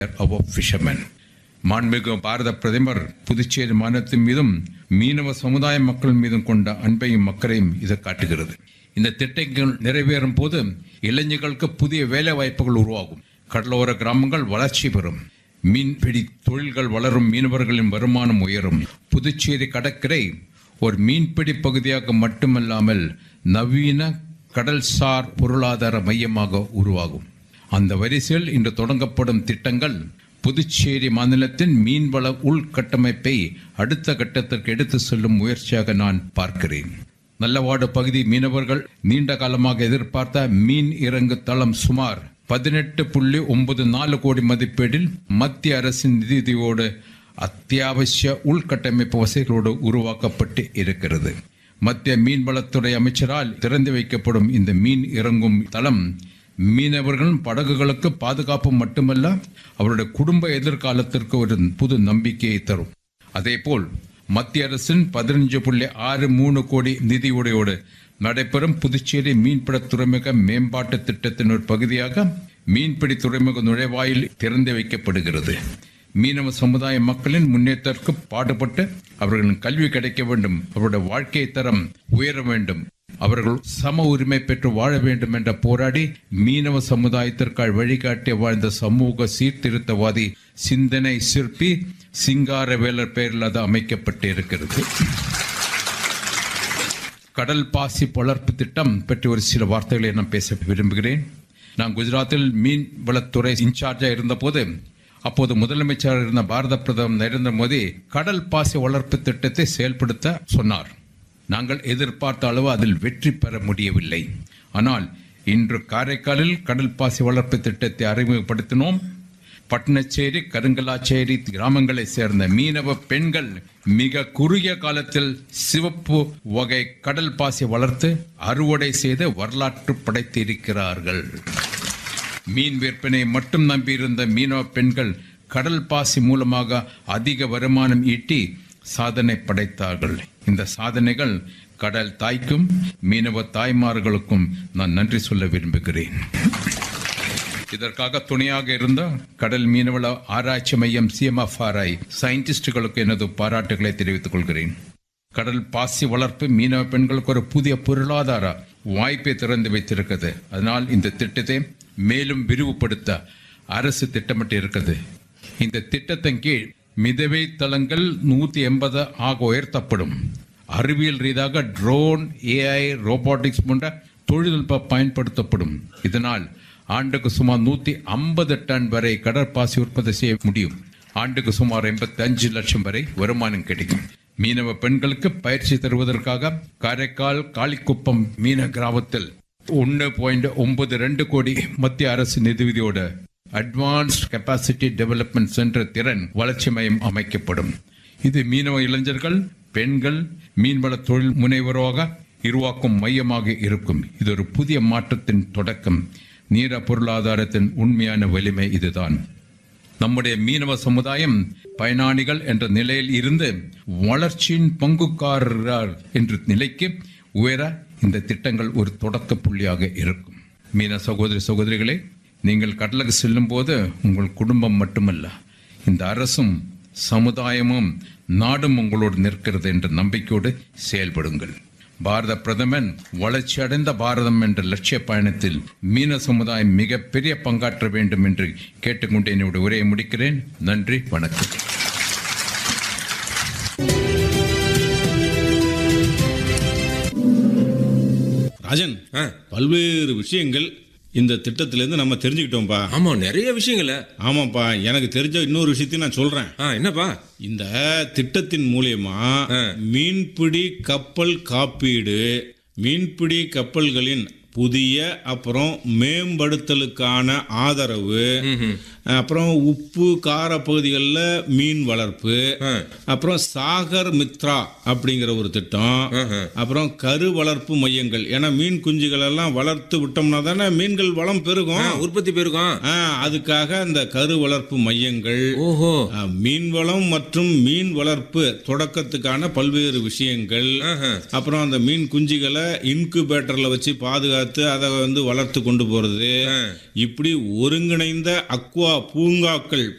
our fishermen. மாண்புமிகு பாரத பிரதமர் புதுச்சேரி மாநிலத்தின் மீதும் மீனவ சமுதாய மக்கள் மீதும் கொண்ட அன்பையும் மக்களையும் இது காட்டுகிறது இந்த திட்டங்கள் நிறைவேறும் போது இளைஞர்களுக்கு புதிய வேலை வாய்ப்புகள் உருவாகும் கடலோர கிராமங்கள் வளர்ச்சி பெறும் மீன்பிடி தொழில்கள் வளரும் மீனவர்களின் வருமானம் உயரும் புதுச்சேரி கடற்கரை ஒரு மீன்பிடி பகுதியாக மட்டுமல்லாமல் நவீன கடல்சார் பொருளாதார மையமாக உருவாகும் அந்த வரிசையில் இன்று தொடங்கப்படும் திட்டங்கள் புதுச்சேரி மாநிலத்தின் மீன்வள உள்கட்டமைப்பை அடுத்த கட்டத்திற்கு எடுத்து செல்லும் முயற்சியாக நான் பார்க்கிறேன் நல்லவாடு பகுதி மீனவர்கள் நீண்ட காலமாக எதிர்பார்த்த மீன் இறங்கு தளம் சுமார் பதினெட்டு புள்ளி ஒன்பது நாலு கோடி மதிப்பீடில் மத்திய அரசின் நிதியுதவியோடு அத்தியாவசிய உள்கட்டமைப்பு வசதிகளோடு உருவாக்கப்பட்டு இருக்கிறது மத்திய மீன்வளத்துறை அமைச்சரால் திறந்து வைக்கப்படும் இந்த மீன் இறங்கும் தளம் மீனவர்கள் படகுகளுக்கு பாதுகாப்பு மட்டுமல்ல அவருடைய குடும்ப எதிர்காலத்திற்கு ஒரு புது நம்பிக்கையை தரும் அதேபோல் மத்திய அரசின் பதினஞ்சு புள்ளி ஆறு மூணு கோடி நிதியுடையோடு நடைபெறும் புதுச்சேரி மீன்பிட துறைமுக மேம்பாட்டு திட்டத்தின் ஒரு பகுதியாக மீன்பிடி துறைமுக நுழைவாயில் திறந்து வைக்கப்படுகிறது மீனவ சமுதாய மக்களின் முன்னேற்றத்திற்கு பாடுபட்டு அவர்களின் கல்வி கிடைக்க வேண்டும் அவருடைய வாழ்க்கை தரம் உயர வேண்டும் அவர்கள் சம உரிமை பெற்று வாழ வேண்டும் என்ற போராடி மீனவ சமுதாயத்திற்காக வழிகாட்டி வாழ்ந்த சமூக சீர்திருத்தவாதி சிந்தனை சிற்பி சிங்காரவேலர் பெயரில் அது அமைக்கப்பட்டு இருக்கிறது கடல் பாசி வளர்ப்பு திட்டம் பற்றி ஒரு சில வார்த்தைகளை நான் பேச விரும்புகிறேன் நான் குஜராத்தில் மீன் வளத்துறை இன்சார்ஜா இருந்தபோது அப்போது முதலமைச்சர் இருந்த பாரத பிரதமர் நரேந்திர மோடி கடல் பாசி வளர்ப்பு திட்டத்தை செயல்படுத்த சொன்னார் நாங்கள் எதிர்பார்த்த அளவு அதில் வெற்றி பெற முடியவில்லை ஆனால் இன்று காரைக்காலில் கடல் பாசி வளர்ப்பு திட்டத்தை அறிமுகப்படுத்தினோம் பட்டணச்சேரி கருங்கலாச்சேரி கிராமங்களை சேர்ந்த மீனவ பெண்கள் மிக குறுகிய காலத்தில் சிவப்பு வகை கடல் பாசி வளர்த்து அறுவடை செய்து வரலாற்று படைத்திருக்கிறார்கள் மீன் விற்பனை மட்டும் நம்பியிருந்த மீனவ பெண்கள் கடல் பாசி மூலமாக அதிக வருமானம் ஈட்டி சாதனை படைத்தார்கள் இந்த சாதனைகள் கடல் தாய்க்கும் மீனவ தாய்மார்களுக்கும் நான் நன்றி சொல்ல விரும்புகிறேன் இதற்காக துணையாக இருந்த கடல் மீனவள ஆராய்ச்சி மையம் சிஎம்எஃப்ஆர்ஐ சயின்டிஸ்டுகளுக்கு எனது பாராட்டுகளை தெரிவித்துக் கொள்கிறேன் கடல் பாசி வளர்ப்பு மீனவ பெண்களுக்கு ஒரு புதிய பொருளாதார வாய்ப்பை திறந்து வைத்திருக்கிறது அதனால் இந்த திட்டத்தை மேலும் விரிவுபடுத்த அரசு திட்டமிட்டு இருக்கிறது இந்த திட்டத்தின் கீழ் மிதவை தளங்கள் நூத்தி எண்பது ஆக உயர்த்தப்படும் அறிவியல் ரீதியாக ட்ரோன் ஏஐ ரோபோட்டிக்ஸ் போன்ற தொழில்நுட்பம் பயன்படுத்தப்படும் இதனால் ஆண்டுக்கு சுமார் நூத்தி ஐம்பது டன் வரை கடற்பாசி உற்பத்தி செய்ய முடியும் ஆண்டுக்கு சுமார் எண்பத்தி அஞ்சு லட்சம் வரை வருமானம் கிடைக்கும் மீனவ பெண்களுக்கு பயிற்சி தருவதற்காக காரைக்கால் காளிக்குப்பம் மீன கிராமத்தில் ஒன்று பாயிண்ட் ஒன்பது ரெண்டு கோடி மத்திய அரசு நிதியுதவியோடு அட்வான்ஸ்ட் கெப்பாசிட்டி டெவலப்மெண்ட் சென்டர் திறன் வளர்ச்சி மையம் அமைக்கப்படும் இது மீனவ இளைஞர்கள் பெண்கள் மீன்வள தொழில் முனைவராக உருவாக்கும் மையமாக இருக்கும் இது ஒரு புதிய மாற்றத்தின் தொடக்கம் நீர பொருளாதாரத்தின் உண்மையான வலிமை இதுதான் நம்முடைய மீனவ சமுதாயம் பயனாளிகள் என்ற நிலையில் இருந்து வளர்ச்சியின் பங்குக்காரர் என்ற நிலைக்கு உயர இந்த திட்டங்கள் ஒரு தொடக்க புள்ளியாக இருக்கும் மீன சகோதரி சகோதரிகளே நீங்கள் கடலுக்கு செல்லும் போது உங்கள் குடும்பம் மட்டுமல்ல இந்த அரசும் சமுதாயமும் நாடும் உங்களோடு நிற்கிறது என்ற நம்பிக்கையோடு செயல்படுங்கள் பாரத பிரதமன் வளர்ச்சி அடைந்த பாரதம் என்ற லட்சிய பயணத்தில் மீன சமுதாயம் மிகப்பெரிய பங்காற்ற வேண்டும் என்று கேட்டுக்கொண்டு என்னுடைய உரையை முடிக்கிறேன் நன்றி வணக்கம் ராஜன் ஆ. பல்வேறு விஷயங்கள் இந்த திட்டத்திலேருந்து நம்ம தெரிஞ்சுக்கிட்டோம்ப்பா ஆமா நிறைய விஷயங்கள ஆமாப்பா எனக்கு தெரிஞ்ச இன்னொரு விஷயத்தையும் நான் சொல்றேன் ஆ என்னப்பா இந்த திட்டத்தின் மூலியமா ஆ. மீன்பிடி கப்பல் காப்பீடு மீன்பிடி கப்பல்களின் புதிய அப்புறம் மேம்படுத்தலுக்கான ஆதரவு அப்புறம் உப்பு கார பகுதிகளில் மீன் வளர்ப்பு ஆ. அப்புறம் சாகர் மித்ரா அப்படிங்கிற ஒரு திட்டம் ஆஹா. அப்புறம் கரு வளர்ப்பு மையங்கள் ஏன்னா மீன் குஞ்சுகள் எல்லாம் வளர்த்து விட்டோம்னா தானே மீன்கள் வளம் ஆ, பெருகும் உற்பத்தி பெருகும் ஆ, அதுக்காக இந்த கரு வளர்ப்பு மையங்கள் ஓஹோ ஆ, மீன் வளம் மற்றும் மீன் வளர்ப்பு தொடக்கத்துக்கான பல்வேறு விஷயங்கள் ஆஹா. அப்புறம் அந்த மீன் குஞ்சுகளை இன்குபேட்டர்ல வச்சு பாதுகாத்து அதை வந்து வளர்த்து கொண்டு போறது இப்படி ஒருங்கிணைந்த அக்வா பூங்காக்கள்